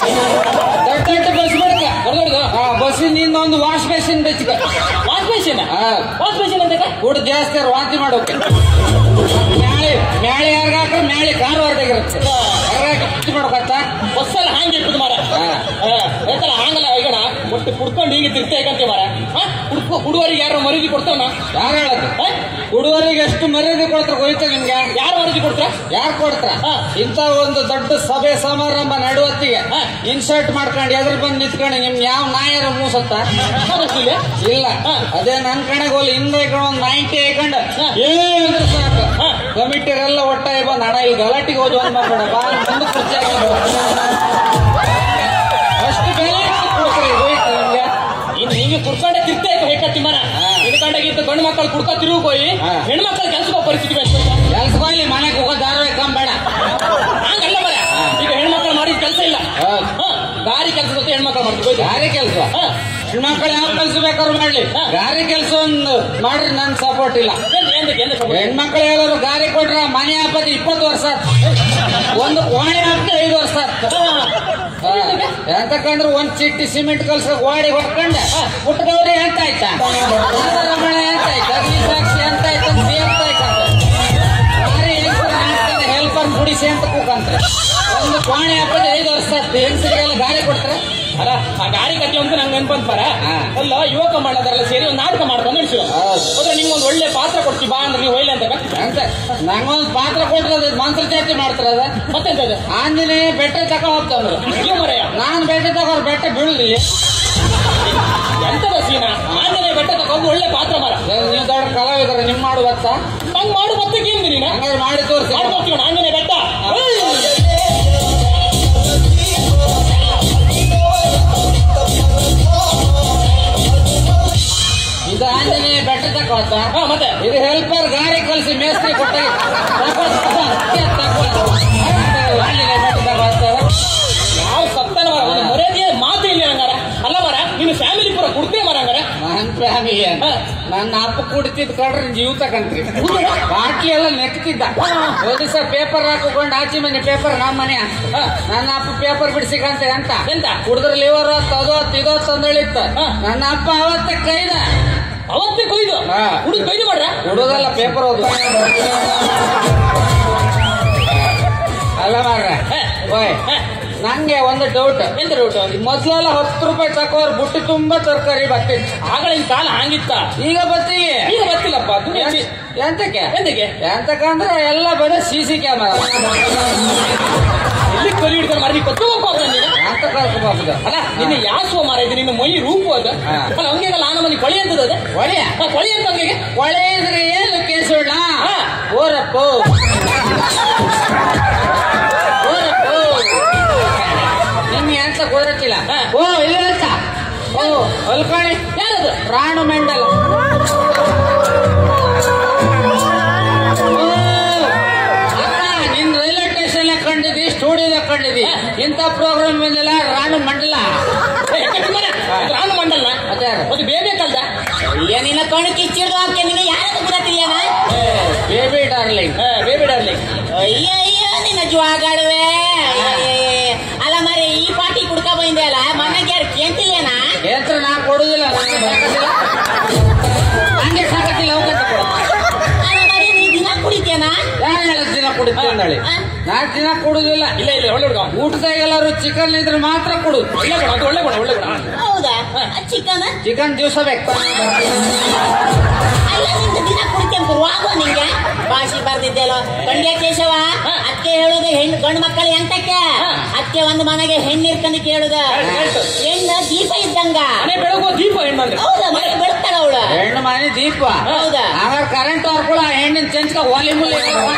ದೊಡ್ಡ ದೊಡ್ಡ ಬಸ್ ಬಿಡ್ಕ ದೊಡ್ಡದು ಬಸ್ಸಿನಿಂದ ಒಂದು ವಾಶ್ ಬೇಸಿನ್ ಬೆಚ್ಚಕ ವಾಶ್ ಬೇಸಿನ್ ಹಾ. ವಾಶ್ ಬೇಸಿನ್ ಅಂತ ಕೂಡ ಜಾಸ್ತಿ ಅವ್ರು ವಾಂತಿ ಮಾಡೋಕೆ ಮ್ಯಾಳೆ ಮ್ಯಾಳೆ ಯಾರ್ಗ ಹಾಕ್ರೆ ಮ್ಯಾಳೆ ಕಾರವಾರದಾಗಿರುತ್ತೆ ಯಾರ್ಗ ಮಾಡ್ಕೊತ್ತ ಬಸ್ಸಲ್ಲಿ ಹಾಂಗೆ ಇರ್ತದೆ ಮಾರ ಹಾ. ಹೇಳ್ತಾರ ಹಾಂಗಲ್ಲ ಈಗಣ ಒಟ್ಟು ಕುಡ್ಕೊಂಡು ಹೀಗೆ ತಿರ್ತಾ ಹೇಗಂತೆ ಮಾರ ಕುಡ್ಕೊ ಕುಡುವರಿಗೆ ಯಾರು ಮರೀದಿ ಕೊಡ್ತಾನ ಯಾರು ಹೇಳದು ಹುಡುಗರಿಗೆ ಎಷ್ಟು ಮರ್ಯಾದೆ ಕೊಡ್ತಾರ ಹೋಯ್ತು ನಿಮ್ಗೆ ಯಾರು ಮರೀದಿ ಕೊಡ್ತಾರ ಯಾರು ಕೊಡ್ತಾರ ಹಾ. ಇಂಥ ಒಂದು ದೊಡ್ಡ ಸಭೆ ಸಮಾರಂಭ ನಡುವತ್ತಿಗೆ ಹಾ. ಇನ್ಸರ್ಟ್ ಮಾಡ್ಕೊಂಡು ಎದುರು ಬಂದು ನಿಂತ್ಕೊಂಡು ನಿಮ್ ಯಾವ ನಾಯರು ಮೂಸತ್ತ ಇಲ್ಲಿ ಇಲ್ಲ ಹಾ. ಅದೇ ನನ್ ಕಡೆಗೆ ಹೋಗಿ ಹಿಂದೆ ಇಟ್ಕೊಂಡು ಒಂದು ನೈಂಟಿ ಹಾಕೊಂಡು ಹಾ. ಏನು ಸಾಕು ಹಾ. ಕಮಿಟಿರೆಲ್ಲ ಒಟ್ಟಾಗಿ ಬಂದು ಹಣ ಇಲ್ಲಿ ಗಲಾಟಿಗೆ ಹೋದ್ ಒಂದು ಮಾಡ್ಬೇಡ ಬಾ ಮುಂದೆ ಕುರ್ಚಿ ಹಾಕೊಂಡು ಅಷ್ಟು ಬೆಲೆ ಕೊಡ್ತಾರೆ ಹೋಯ್ತು ನಿಮ್ಗೆ ಇನ್ನು ಹಿಂಗೆ ಕುಡ್ಕೊಂಡೆ ತಿರ್ತಾ ಇತ್ತು ಹೇಕತ್ತಿ ಮರ ಹಾ. ಇದಕ್ಕಾಗಿತ್ತು ಗಂಡು ಮಕ್ಕಳು ಕುಡ್ಕೊ ತಿರುಗಿ ಹೋಗಿ ಹಾ. ಹೆಣ್ಮಕ್ಳು ಕೆಲ್ಸಕ್ಕೆ ಹೋಗೋ ಪರಿಸ್ಥಿತಿ ಬಂತು ಕೆಲ್ಸಕ್ಕೆ ಹೋಗ್ಲಿ ಮನೆಗೆ ಹೋಗೋ ಧಾರಾವಾಹಿ ಕಂಬೇಡ ಹಂಗಲ್ಲ ಮರ ಈಗ ಹೆಣ್ಮಕ್ಳು ಮಾಡಿದ ಕೆಲಸ ಇಲ್ಲ ಹೌದು. ಹಾ. ದಾರಿ ಕೆಲಸ ಜೊತೆ ಹೆಣ್ಮಕ್ಳು ಮಾಡ್ತೀವಿ ಹೋಯ್ತು. ಗಾರಿ ಕೆಲಸ ಹಾ. ಹೆಣ್ಮಕ್ಳು ಯಾವ ಕೆಲಸ ಬೇಕಾದ್ರು ಮಾಡ್ಲಿ ಹಾ. ಗಾರಿ ಕೆಲಸ ಒಂದು ಮಾಡ್ರಿ ನನ್ ಸಪೋರ್ಟ್ ಇಲ್ಲ ಎಂತ- ಎಂತಕ್ಕೆ- ಎಂತಕ್ಕೆ ಸಪೋರ್ಟ್? ಹೆಣ್ಮಕ್ಳು ಎಲ್ಲರೂ ಗಾರಿ ಕೊಟ್ರ ಮನೆ ಹಾಪತಿ ಇಪ್ಪತ್ತು ವರ್ಷ ಆತ್. ಒಂದು ಕೋಣೆ ಹಾಕಿ ಐದು ವರ್ಷ ಆತ್. ಹಾ. ಎಂತಕ್ಕಂದ್ರೆ ಒಂದ್ ಚಿಟ್ಟಿ ಸಿಮೆಂಟ್ ಕಲ್ಸ ಗೋಡಿ ಹೊಡ್ಕೊಂಡ ಪುಟ್ಟಗೌರಿ ಎಂತ ಆಯ್ತಾ ರಮಣ ಎಂತ ಆಯ್ತಾ ಸಾಕ್ಷಿ ಎಂತ ಆಯ್ತಾ ಅಂತ ಆಯ್ತಾ ಹೆಲ್ಪರ್ ಗುಡಿಸಿ ಅಂತ ಕೂಕಂತಾರೆ ಒಂದು ಕೋಣೆ ಹಾಕೋದು ಐದು ವರ್ಷ ಆಯ್ತು ಹೆಂಗಸರಿಗೆಲ್ಲ ಗಾಳಿ ಕೊಡ್ತಾರೆ ಅಲ್ಲ ಆ ಗಾಡಿ ಕಟ್ಟಿ ಅಂತ ನಂಗೆ ನೆನ್ಪಂತ ಬರ ಹಾ. ಅಲ್ಲ ಯುವಕ ಮಾಡೋದ್ರಲ್ಲ ಸೇರಿ ಒಂದು ನಾಟಕ ಮಾಡ್ಕೊಂಡು ನಡೆಸಿರೋ ಹೌದು. ಹೋದ್ರೆ ನಿಮ್ಗೆ ಒಂದು ಒಳ್ಳೆ ಪಾತ್ರ ಕೊಡ್ತೀವಿ ಬಾ ಅಂದ್ರೆ ನೀವು ಒಯ್ಲೆ ಅಂತ ಅಂತ ನಂಗೊಂದು ಪಾತ್ರ ಕೊಟ್ಟರೆ ಮಂತ್ರ ಜಾತಿ ಮಾಡ್ತಾರದ ಮತ್ತೆಂತದ್ದು ಆಂಜನೇಯ ಬೆಟ್ಟ ತಕ ಹೋಗ್ತಾವ್ರು ನೀವು ಮರೆಯ ನಾನ್ ಬೆಟ್ಟ ತಗೋರ್ ಬೆಟ್ಟ ಬೀಳುದಿಲ್ಲ ಎಂತದ ಸೀನ ಆಂಜನೇಯ ಬೆಟ್ಟ ತಗೊಂಡು ಒಳ್ಳೆ ಪಾತ್ರ ಮರ ನೀವು ದೊಡ್ಡ ಕಲಾವಿದ್ರ ನಿಮ್ ಮಾಡು ಗೊತ್ತಾ ಹಂಗ್ ಮಾಡು ಮತ್ತಕ್ಕೆ ಏನು ನೀನು ಹಂಗಾದ್ರೆ ಮಾಡಿ ತೋರಿಸಿ ಮಾಡ್ಕೊಡ್ತೀವಿ ಆಂಜನೇಯ ಬೆಟ್ಟ ಇದು ಆಂಜನೇಯ ಬೆಟ್ಟ ತಕ ಹೋಗ್ತಾ ಹಾ ಮತ್ತೆ ಇದು ಹೆಲ್ಪರ್ ಗಾಡಿ ಕಲಿಸಿ ಮೇಸ್ತ್ರಿ ಕೊಟ್ಟಾಗ ತಗೋ, ತಗೋ, ತಗೋ, ತಗೋ. ಆಂಜನೇಯ ಬೆಟ್ಟ ತಕ ಹೋಗ್ತಾರೆ ನಾವು ಸತ್ತನ ಮರ ಒಂದು ಮರ್ಯಾದೆಯ ಮಾತು ಇಲ್ಲ ಹಂಗಾರ ಅಲ್ಲ ಮರ ನೀನು ಫ್ಯಾಮಿಲಿ ಪೂರ ಕುಡ್ತೇ ಮರ ಹಂಗಾರ ನನ್ನ ಫ್ಯಾಮಿಲಿ ಅಂತ ನನ್ನ ಅಪ್ಪ ಕುಡಿತಿದ್ ಕಡ್ರಿ ಜೀವ ತಕಂತ್ರಿ ಬಾಟ್ಲಿ ಎಲ್ಲ ನೆಕ್ತಿದ್ದ ಹೋಗಿ ಸರ್ ಪೇಪರ್ ಹಾಕೊಂಡು ಆಚೆ ಮನೆ ಪೇಪರ್ ನಮ್ಮ ಮನೆ ಅಂತ. ನನ್ನ ಅಪ್ಪ ಪೇಪರ್ ಬಿಡಿಸಿಕಂತ ಎಂತ ಎಂತ? ಕುಡಿದ್ರ ಲಿವರ್ ಹೊತ್ತು ಅದು ಹೊತ್ತು ಇದು ಹೊತ್ತು ಅಂದಳಿತ್ತ ಹಾ. ನನ್ನ ಅಪ್ಪ ಅವತ್ತ ಕೈದ ಅವತ್ತೇ ಕೊಯ್ದು ಹಾ. ಹುಡುಗ ಕೊಯ್ದು ಮಾಡ್ರ ಕುಡುದಲ್ಲ ಪೇಪರ್ ಓದು ಅಲ್ಲ ಮಾರ್ರೆ ಹೇ. ಓಯ್ ಹೇ. ನಂಗೆ ಒಂದು ಡೌಟ್ ಎಂತ ಡೌಟ್ ಮೊದ್ಲೆಲ್ಲ ಹತ್ತು ರೂಪಾಯಿ ತಕೋರ್ ಬುಟ್ಟಿ ತುಂಬಾ ತರಕಾರಿ ಬರ್ತಿತ್ತು ಆಗಳಿನ ಕಾಲ ಹಂಗಿತ್ತ ಈಗ ಬರ್ತೀವಿ ಈಗ ಗೊತ್ತಿಲ್ಲಪ್ಪ ದುನಿಯಾ ಚಿ- ಎಂತಕ್ಕೆ ಎಂತಕ್ಕೆ ಎಂತಕ್ಕಂದ್ರೆ ಎಲ್ಲ ಬರೀ ಸಿ ಸಿ ಕ್ಯಾಮರಾ ಎಲ್ಲಿ ಕೊಲಿ ಹಿಡ್ಕೊಂಡು ಮರ ನೀನು ಕೊತ್ತುವಪ್ಪ ಅಂತ ನೀನು ಅಂತ ಕಳ್ಕೊಬಾರ್ದು ಅಲ್ಲ ನಿನ್ನ ಯಾಸುವ ಮರ ಇದು ನಿನ್ನ ಮೈ ರೂಪು ಅದು ಹಾ. ಅಲ್ಲ ಹಂಗೆಲ್ಲ ಆನ ಮನೆ ಕೊಳಿ ಅಂತದ ಅದು ಒಳ್ಳೆಯ ಹಾ, ಕೊಳಿ ಅಂತ ಹಂಗೆ ಒಳ್ಳೆ ಇದ್ರೆ ಏನು ಕೇಸೋಣ ಹಾ. ಓರಪ್ಪ ಓರಪ್ಪ ನಿಮ್ಗೆ ಅಂತ ಗೊತ್ತಿಲ್ಲ ಹಾ. ಓ ಇಲ್ಲ ಅಂತ ಓ ಅಲ್ಕಣಿ ಯಾರದು ರಾಣು ಮೆಂಡಲ್ ಓ, ಅಕ್ಕ, ನಿನ್ ರೈಲ್ವೆ ಸ್ಟೇಷನ್ ಕಂಡಿದ್ದಿ ಸ್ಟುಡಿಯೋದಾಗ ಕಂಡಿದ್ದಿ ಇಂಥ ಪ್ರೋಗ್ರಾಮ್ ಬಂದಿಲ್ಲ ರಾಣು ಮಂಡಲ ಏ, ಕಟ್ಟಿ ಮರ ರಾಮ ಮಂಡಲ್ನ ಅದೇ ಅದು ಬೇಬೆ ಕಲ್ದ ಏನಿನ ಕಣ್ಣು ಕಿಚ್ಚಿಡ್ದು ಹಾಕಿ ನಿನಗೆ ಯಾರು ಗೊತ್ತಿಲ್ಲೇನ ಬೇಬಿ ಡಾರ್ಲಿಂಗ್ ಬೇಬೆ ಡಾರ್ಲಿಂಗ್ ಅಯ್ಯ ಅಯ್ಯ ನಿನ್ನ ಜುವಾಗಾಡುವೆ ಅಲ್ಲ ಮರೆ ಈ ಪಾಟಿ ಕುಡ್ಕ ಬಂದೆ ಅಲ್ಲ ಮನೆಗೆ ಯಾರು ಕೇಂತಿಲ್ಲೇನ ಏತ್ರ ನಾ ಕೊಡುದಿಲ್ಲ ನಂಗೆ ಸಾಕತ್ತಿಲ್ಲ ನಂಗೆ ಸಾಕತ್ತಿಲ್ಲ ಅವಕಾಶ ಕೊಡು ಅಲ್ಲ ಮರೆ ನೀ ದಿನ ಕುಡಿತೇನ ಯಾರು ಹೇಳದ್ ದಿನ ಕುಡಿತೀನಿ ಅಂದಳಿ ನಾ ದಿನ ಕೊಡುದಿಲ್ಲ ಇಲ್ಲ ಇಲ್ಲ ಒಳ್ಳೆ ಹುಡುಗ ಊಟದಾಗ ಎಲ್ಲರೂ ಚಿಕನ್ ಇದ್ರೆ ಮಾತ್ರ ಕೊಡು ಒಳ್ಳೆ ಗುಣ ಅದು ಒಳ್ಳೆ ಗುಣ ಒಳ್ಳೆ ಗುಣ ಹೌದಾ ಚಿಕನ್ ಚಿಕನ್ ದಿವಸ ಬೇಕು ಅಲ್ಲ ನಿಂದು ದಿನ ಕುಡಿತೇನೆ ಗುರುವಾಗೋ ನಿಂಗೆ ಭಾಷೆ ಬರ್ದಿದ್ದೆಲ್ಲೋ ಗಂಡ್ಯ ಕೇಶವ ಅದಕ್ಕೆ ಹೇಳುದು ಹೆಣ್ಣು ಗಂಡು ಮಕ್ಕಳು ಎಂತಕ್ಕೆ ಅದಕ್ಕೆ ಒಂದು ಮನೆಗೆ ಹೆಣ್ಣು ಇರ್ಕಂದು ಕೇಳುದ ಹೇಳ್ತು. ಹೆಣ್ಣು ದೀಪ ಇದ್ದಂಗ ಮನೆ ಬೆಳಗುವ ದೀಪ ಹೆಣ್ಣಂದ್ರೆ ಹೌದಾ ಮನೆ ಬೆಳಗ್ತಾಳ ಅವಳು ಹೆಣ್ಣು ಮನೆ ದೀಪ ಹೌದಾ? ಆಮೇಲೆ ಕರೆಂಟ್ ಹೊರ್ಕೊಳ ಹೆಣ್ಣಿನ ಚೆಂಚ್ಕ ಒಲಿ ಮುಲಿ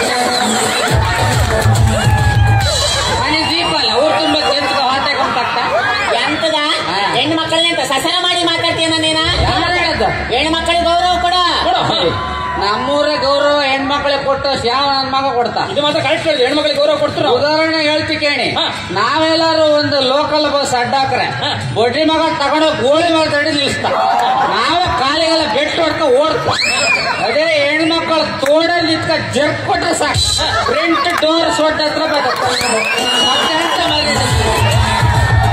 ಮನೆ ದೀಪ ಅಲ್ಲ ಊರ್ ತುಂಬ ಚೆಂಚ್ಕ ಹೊತ್ತಾಕೊಂಡ್ ಎಂತದ ಹಾ. ಹೆಣ್ಣು ಮಕ್ಕಳನ್ನ ಅಂತ ಸಸರ ಮಾಡಿ ಮಾತಾಡ್ತೀಯ ನೀನ ಯಾರು ಹೇಳದ್ದು ಹೆಣ್ಣು ಮಕ್ಕಳಿಗೆ ಗೌರವ ಕೊಡ ಕೊಡು ನಮ್ಮೂರ ಗೌರವ ಹೆಣ್ಮಕ್ಳಿಗೆ ಕೊಟ್ಟು ಯಾವ ನನ್ ಮಗ ಕೊಡ್ತಾ ಇದು ಮಾತ್ರ ಕರೆಕ್ಟ್ ಹೇಳಿದೆ ಹೆಣ್ಮಕ್ಳಿಗೆ ಗೌರವ ಕೊಡ್ತೀರ ಉದಾಹರಣೆ ಹೇಳ್ತಿ ಕೇಳಿ ಹಾ. ನಾವೆಲ್ಲಾರು ಒಂದು ಲೋಕಲ್ ಬಸ್ ಅಡ್ಡಾಕ್ರೆ ಹಾ. ಬಡ್ಡಿ ಮಗ ತಗೊಂಡೋಗಿ ಗೋಳಿ ಮೇಲೆ ತಡಿ ನಿಲ್ಲಿಸ್ತಾ ನಾವೇ ಕಾಲಿಗೆಲ್ಲ ಬೆಟ್ಟು ಹೊಡ್ಕ ಓಡ್ತ ಅದೇ ಹೆಣ್ಮಕ್ಳು ತೋಡ ನಿಂತ್ಕ ಜರ್ಕ್ ಕೊಟ್ರೆ ಸಾಕು ಫ್ರಂಟ್ ಡೋರ್ ಸೊಡ್ಡ ಹತ್ರ ಬರುತ್ತೆ ಮತ್ತೆ ಎಂತ ಮರ್ಯಾದೆ?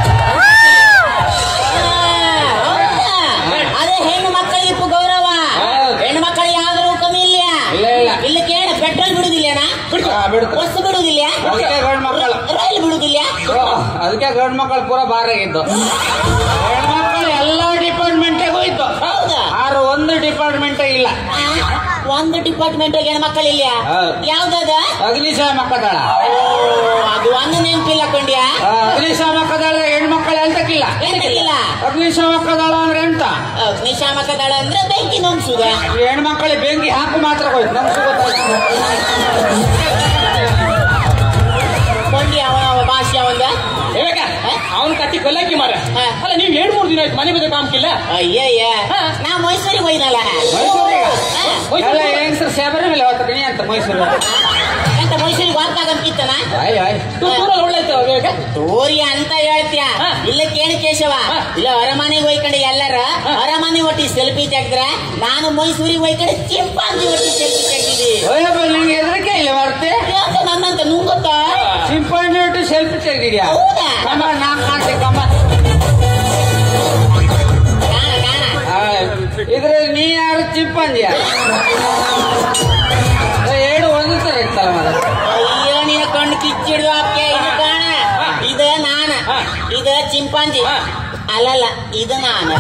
ಬಿಡುದಿಲ್ಲ ಅದಕ್ಕೆ ಗಂಡ್ ಮಕ್ಕಳು ಪೂರ ಬಾರಾಗಿದ್ದು ಹೆಣ್ಮಕ್ಳು ಎಲ್ಲಾ ಡಿಪಾರ್ಟ್ಮೆಂಟಿಗೂ ಇತ್ತು ಹೌದಾ ಆರು ಒಂದು ಡಿಪಾರ್ಟ್ಮೆಂಟ್ ಇಲ್ಲ ಆ, ಒಂದು ಡಿಪಾರ್ಟ್ಮೆಂಟ್ ಹೆಣ್ಮಕ್ಕಳಿಲ್ಲ ಹೌದು. ಯಾವ್ದದ ಅಗ್ನಿಶಾಮಕ ದಳ ಓ ಅದು ಒಂದು ನೆನಪಿಲ್ಲ ಕೊಂಡ್ಯಾ ಆ, ಅಗ್ನಿಶಾಮಕ ದಳ ಹೆಣ್ಮಕ್ಳು ಎಲ್ತಕ್ಕಿಲ್ಲ ಎಂತಕ್ಕಿಲ್ಲ ಅಗ್ನಿಶಾಮಕ ದಳ ಅಂದ್ರೆ ಎಂತ ಅಗ್ನಿಶಾಮಕ ದಳ ಅಂದ್ರೆ ಬೆಂಕಿ ನುಂಗ್ಸುದ ಈ ಹೆಣ್ಮಕ್ಳಿಗೆ ಬೆಂಕಿ ಹಾಕು ಮಾತ್ರ ಹೋಯ್ತು ನಮ್ಗೆ ಕೊಂಡಿ ಅವನ ಅವ ಭಾಷೆ ಅವಂದ ಹೇಗ ಅವನ ಕತ್ತಿ ಕೊಲ್ಲಕ್ಕಿ ಮಾರ ಹಾ. ಅಲ್ಲ ನೀವು ಎರಡು ಮೂರು ದಿನ ಆಯ್ತು ಮನೆ ಬಂದ ಕಾಮ್ಕಿಲ್ಲ ಅಯ್ಯಯ್ಯ ಹಾ. ನಾ ಮೈಸೂರಿಗೆ ಹೋಯ್ನಲ್ಲ ಮೈಸೂರಿಗ ಹಾ. ಎಲ್ಲ ಹೆಂಗಸರು ಶಬರಿಮಲೆ ಹೋಗ್ತೀನಿ ಅಂತ ಮೈಸೂರು ಎಂತ ಮೈಸೂರಿಗೆ ಹೋಗ್ತಾಗಂತಿತ್ತನ ಆಯ್ ಆಯ್ ದೂರ ಒಳ್ಳಾಯ್ತು ಹೇಗ ತೋರಿ ಅಂತ ಹೇಳ್ತೀಯ ಹಾ. ಇಲ್ಲ ಕೇಳಿ ಕೇಶವ ಹಾ. ಇಲ್ಲ ಅರಮನೆಗೆ ಹೋಯ್ಕಂಡು ಎಲ್ಲರ ಅರಮನೆ ಒಟ್ಟಿ ಸೆಲ್ಫಿ ತೆಗ್ದ್ರ ನಾನು ಮೈಸೂರಿಗೆ ಹೋಯ್ಕಂಡು ಚಿಂಪಾಂಜಿ ಒಟ್ಟಿ ಸೆಲ್ಫಿ ತೆಗ್ದಿದಿ ಅಯ್ಯಪ್ಪ ನಿಂಗೆ ಹೆದರಿಕೆ ಇಲ್ಲ ಬರ್ತೆ ಯಾಕೆ ನನ್ನಂತ ನುಂಗುತ್ತಾ ಸಿಂಪಲ್ ಒಟ್ಟು ಸೆಲ್ಫಿ ತೆಗ್ದಿದ್ಯಾ ಹೌದಾ? ಕಮ್ಮ ನಾಲ್ಕು ಕಾಣ್ತೆ ಕಮ್ಮ ಕಾಣ ಕಾಣ ಇದ್ರೆ ನೀ ಯಾರು ಚಿಂಪಾಂಜಿಯ ಎರಡು ಒಂದು ತರ ಇರ್ತಲ್ಲ ಮರ ಅಯ್ಯೋ ನಿನ್ನ ಕಣ್ಣು ಕಿಚ್ಚಿಡ್ದು ಅಪ್ಪ ಇದು ಕಾಣ ಇದು ನಾನ ಹಾ. ಇದು ಚಿಂಪಾಂಜಿ ಹಾ. ಅಲ್ಲಲ್ಲ ಇದು ನಾನು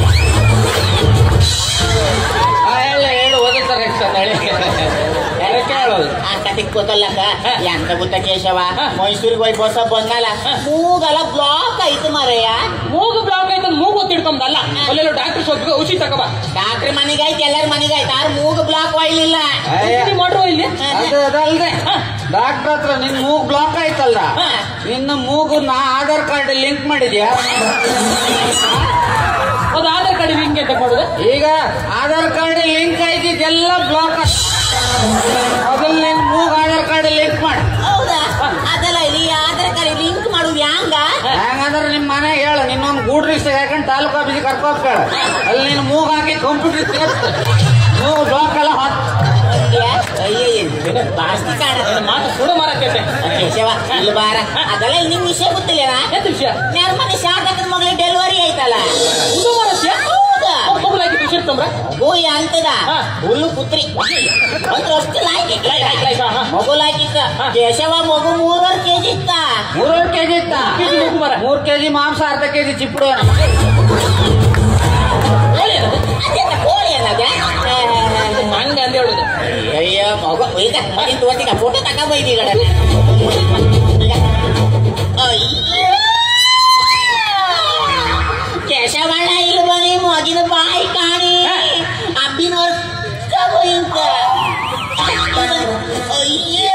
ಆ ಎಲ್ಲ ಎರಡು ಒಂದು ತರ ಇರ್ತದೆ ಹೇಳಿ ಕೇಳೋದು ಆ ಕತಿಕ್ ಗೊತ್ತಲ್ಲಕ್ಕ ಎಂತ ಗೊತ್ತ ಕೇಶವ ಹಾ. ಮೈಸೂರಿಗೆ ಹೋಗಿ ಬಸ್ ಬಂದಲ್ಲ ಮೂಗಲ್ಲ ಬ್ಲಾಕ್ ಆಯ್ತು ಮರಯ್ಯ ಮೂಗು ಬ್ಲಾಕ್ ಆಯ್ತು ಮೂಗು ತಿಳ್ಕೊಂಬಲ್ಲ ಅಲ್ಲೆಲ್ಲ ಡಾಕ್ಟರ್ ಸೊಪ್ಪಿಗೆ ಔಷಧಿ ತಗೋಬಾ ಡಾಕ್ಟರ್ ಮನೆಗೆ ಆಯ್ತು ಎಲ್ಲರ ಮನೆಗೆ ಆಯ್ತು ಆರು ಮೂಗು ಬ್ಲಾಕ್ ಒಯ್ಲಿಲ್ಲ ಅಯ್ಯ, ಮಾಡುವ ಇಲ್ಲಿ ಅದು ಅದಲ್ದೆ ಹಾ. ಡಾಕ್ಟರ್ ಹತ್ರ ನಿನ್ ಮೂಗ್ ಬ್ಲಾಕ್ ಆಯ್ತಲ್ಲ ಹಾ. ನಿನ್ನ ಮೂಗು ನಾ ಆಧಾರ್ ಕಾರ್ಡ್ ಲಿಂಕ್ ಮಾಡಿದ್ಯಾ ಅದು ಆಧಾರ್ ಕಾರ್ಡ್ ಹಿಂಗೆ ಅಂತ ಮಾಡುದು ಈಗ ಆಧಾರ್ ಕಾರ್ಡ್ ಲಿಂಕ್ ಆಯ್ತಿದ್ದೆಲ್ಲ ಬ್ಲಾಕ್ ಮೊದಲು ನಿನ್ ಮೂಗ್ ಆಧಾರ್ ಕಾರ್ಡ್ ಲಿಂಕ್ ಮಾಡಿ ಹೌದಾ ಅದಲ್ಲ ಇಲ್ಲಿ ಆಧಾರ್ ಕಾರ್ಡ್ ಲಿಂಕ್ ಮಾಡುದು ಹ್ಯಾಂಗ ಹಂಗಂದ್ರೆ ನಿಮ್ ಮನೆ ಹೇಳು ನಿನ್ನೊಂದು ಗೂಡ್ರಿ ಹಾಕೊಂಡು ತಾಲೂಕು ಆಫೀಸಿಗೆ ಕರ್ಕೋಕ್ ಹೇಳು ಅಲ್ಲಿ ನೀನು ಮೂಗ್ ಹಾಕಿ ಕಂಪ್ಯೂಟರ್ ಸೇರ್ತು ಮೂಗು ಬ್ಲಾಕ್ ಎಲ್ಲ ಹೊತ್ತು ಅಯ್ಯಯ್ಯ ಬಾಸ್ತಿ ಕಾಣ ಮಾತು ಸುಡು ಮಾರಕ್ಕೆ ಕೇಶವ ಇಲ್ಲಿ ಬಾರ ಅದೆಲ್ಲ ನಿಂಗ್ ವಿಷಯ ಗೊತ್ತಿಲ್ಲ ಎಂತ ವಿಷಯ ನರ್ಮನೆ ಶಾರದಕ್ಕನ ಮಗಳಿಗೆ ಡೆಲಿವರಿ ಆಯ್ತಲ್ಲ ಸುಡು ಮಾರಕ್ಕೆ ಹೌದಾ ಒಬ್ಬೊಬ್ಬರಾಗಿ ಟಿ-ಶರ್ಟ್ ತಂಬ್ರ ಗೋಯಿ ಅಂತದ ಹಾ. ಹುಲ್ಲು ಪುತ್ರಿ ಅಂದ್ರೆ ಅಷ್ಟು ಲಾಯ್ಕಿ ಲೈಕ್ ಲೈಕ್ ಲೈಕ್ ಹಾ ಮಗು ಲಾಯ್ಕಿತ್ತ ಕೇಶವ ಮಗು ಮೂರುವರೆ ಕೆಜಿ ಇತ್ತ ಮೂರುವರೆ ಕೆಜಿ ಇತ್ತ ಕೆಜಿ ಮೂಗು ಮರ ಮೂರ್ ಕೆಜಿ ಮಾಂಸ ಅರ್ಧ ಕೆಜಿ ಚಿಪ್ಪಡು ಕೋಳಿ ಅದು. ಅದೆಂತ ಕೋಳಿ ಅನ್ನದ ಹಂಗ ಅಂತ ಹೇಳುದು ಅಯ್ಯ ಮಗು ಈಗ ಮಗಿನ ತೋರ್ಸಿಗ ಫೋಟೋ ತಗೊಂಬೈದಿ ಈಗ ಕೇಶವಣ್ಣ ಇಲ್ಲಿ ಬನ್ನಿ ಮಗಿನ ಬಾಯಿ ಕಾಣಿ ಅಬ್ಬಿನವ್ರ ಕಬೋಯಿಂತ ಅಯ್ಯ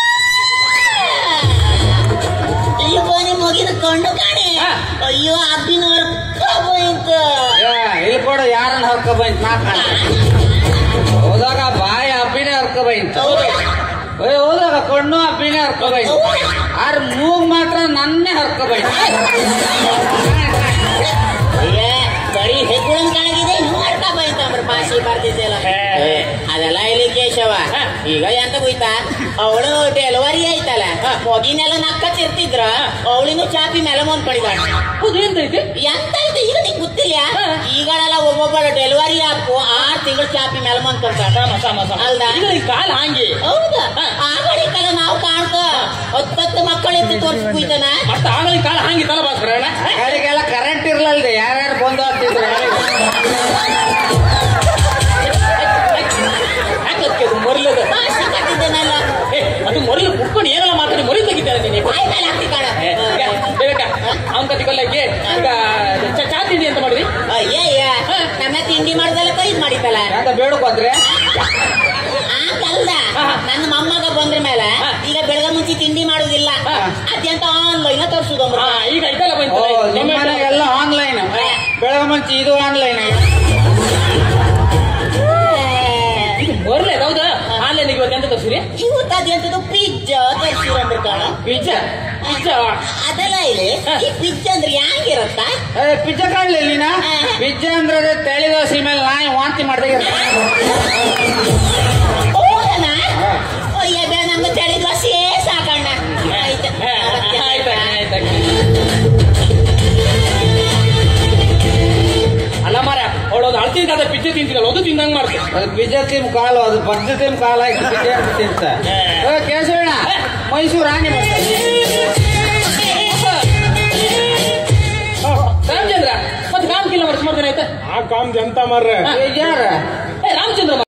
ಇಲ್ಲಿ ಬನ್ನಿ ಮಗಿನ ಕಣ್ಣು ಕಾಣಿ ಹಾ. ಅಯ್ಯೋ ಅಬ್ಬಿನವ್ರ ಕಬೋಯಿಂತ ಇಲ್ಲಿ ಕೂಡ ಯಾರನ್ನ ಹರ್ಕ ಬಂತ ನಾ ಕಾಣ ಹೋದಾಗ ಬಾಯಿ ಅಬ್ಬಿನೇ ಹರ್ಕ ಬಂತ ಓಯ್ ಹೋದಾಗ ಕಣ್ಣು ಅಬ್ಬಿನೇ ಹರ್ಕ ಬಂತ ಆರ್ ಮೂಗ್ ಮಾತ್ರ ನನ್ನೇ ಹರ್ಕ ಬಂತ ಈಗ ಬರೀ ಹೆಗ್ಗುಳನ್ ಕಾಣಗಿದೆ ಇನ್ನು ಅರ್ಥ ಬೈತ ಅಂದ್ರ ಭಾಷೆ ಬರ್ತಿದ್ದೆಲ್ಲ ಹೇ. ಏ, ಅದೆಲ್ಲ ಇಲ್ಲಿ ಕೇಶವ ಹಾ. ಈಗ ಎಂತ ಹೋಯ್ತಾ ಅವಳು ಡೆಲಿವರಿ ಆಯ್ತಲ್ಲ ಮೊಗಿನೆಲ್ಲ ನಕ್ಕತ್ತಿರ್ತಿದ್ರ ಅವಳಿನೂ ಚಾಪಿ ಮೇಲೆ ಮುಂದ್ಕೊಂಡಿದ್ದಾಳ ಹೌದು ಎಂತೈತಿ ಎಂತ ಐತೆ ಈಗ ನಿಂಗೆ ಗೊತ್ತಿಲ್ಲ ಹಾ. ಈಗಳೆಲ್ಲ ಒಬ್ಬೊಬ್ಬಳು ಡೆಲಿವರಿ ಆಕು ಆರ್ ತಿಂಗಳು ಚಾಪಿ ಮೇಲೆ ಮುಂದ್ಕೊಳ್ತಾಳ ಸಮ ಸಮ ಸಮ ಅಲ್ದಾ? ಈಗ ಈ ಕಾಲ ಹಂಗೆ ಹೌದಾ ಹಾ. ಆಗಳಿಕಲ್ಲ ನಾವು ಕಾಣ್ಕ ಹತ್ತತ್ತು ಮಕ್ಕಳು ಎತ್ತಿ ತೋರ್ಸಿ ಕುಯ್ತಾನ ಮತ್ತೆ ಆಮೇಲೆ ಕಾಲ ಹಂಗೆ ತಲ ಬಾಸ್ಕರಣ ಯಾರಿಗೆಲ್ಲ ಕರೆಂಟ್ ಇರ್ಲಲ್ದೆ ಯಾರ್ಯಾರು ಬಂದು ಆಗ್ತಿದ್ರು ಯಾಕೆ ಮೊರಲದ ಭಾಷೆ ಕಟ್ಟಿದ್ದೇನಲ್ಲ ಅದು ಮೊರಲು ಕುಟ್ಕೊಂಡು ಏನೆಲ್ಲ ಮಾತಾಡಿ ಮೊರಿ ತೆಗಿತಾರೆ ನೀನು ಬಾಯ್ ಮೇಲೆ ಹಾಕ್ತಿ ಕಾಣ ಅವನ ಕತಿ ಕೊಲ್ಲಕ್ಕೆ ಈಗ ಚ- ಚಾ ತಿಂಡಿ ಅಂತ ಮಾಡಿದ್ರಿ ಅಯ್ಯಯ್ಯ ನಮ್ಮ ತಿಂಡಿ ಮಾಡ್ದಲ್ಲ ಕೈದ್ ಮಾಡಿತಲ್ಲ ಯಾಕ ಬೇಡಕ್ಕೋದ್ರೆ ಆಗಲ್ದ ನನ್ನ ಮೊಮ್ಮಗ ಬಂದ್ರ ಮೇಲೆ ಈಗ ಬೆಳಗ್ಗೆ ಮುಂಚೆ ತಿಂಡಿ ಮಾಡುದಿಲ್ಲ ಅದ್ಯಂತ ಆನ್ಲೈನ್ ತೋರ್ಸುದಂಬ್ರ ಹಾ ಈಗ ಇದೆಲ್ಲ ಓ ಬಂತು ನಿಮ್ಮ ಮನೆಗೆಲ್ಲ ಆನ್ಲೈನ್ ಬೆಳಗ್ಗೆ ಮುಂಚೆ ಇದು ಆನ್ಲೈನ್ ಇದು ಮೊರಲೆ ಹೌದಾ ಆನ್ಲೈನ್ ಇವತ್ತು ಎಂತ ತೋರಿಸಿರಿ ಇವತ್ತು ಅದ್ಯಂತದ್ದು ಪಿಜ್ಜಾ ತೋರ್ಸಿರಂಬ್ರ ಕಾಣ ಪಿಜ್ಜಾ ಪಿಜ್ಜಾ ಅದೆಲ್ಲ ಇಲ್ಲಿ ಈ ಪಿಜ್ಜಾ ಅಂದ್ರೆ ಹ್ಯಾಂಗಿರತ್ತ ಪಿಜ್ಜಾ ಕಾಣ್ಲಿ ನೀನ ಪಿಜ್ಜಾ ಅಂದ್ರೆ ಅದೇ ತೆಳಿ ದೋಸೆ ಮೇಲೆ ನಾಯಿ ವಾಂತಿ ಮಾಡ್ದಾಗ ಹೌದನ ಅಯ್ಯ ಬೇ ನಮ್ಗೆ ಚಳಿ ದೋಸೆ ಸಾಕಣ್ಣ ಆಯ್ತು ಆಯ್ತು ಆಯ್ತು ಅಲ್ಲ ಮಾರ ಅವಳೊಂದು ಅಳ್ತೀನಿ ಕದ ಪಿಜ್ಜಾ ತಿಂತಿದ್ದಲ್ಲ ಅದು ತಿಂದಂಗ್ ಮಾಡ್ತೀನಿ ಅದು ಪಿಜ್ಜಾ ತಿಮ್ ಕಾಲು ಅದು ಬಜ್ಜ ತಿಮ್ ಕಾಲು ಹಾಕಿ ಪಿಜ್ಜಾ ಅಂತ ತಿಂತ ಏ, ಕೇಶವಣ್ಣ ಮೈಸೂರು ಆನೆ ಬರ್ತಾರೆ. ಆ ಕಾಮ್ದು ಎಂತ ಮಾರ್ರೆ ಯಾರ ಏ ರಾಮಚಂದ್ರ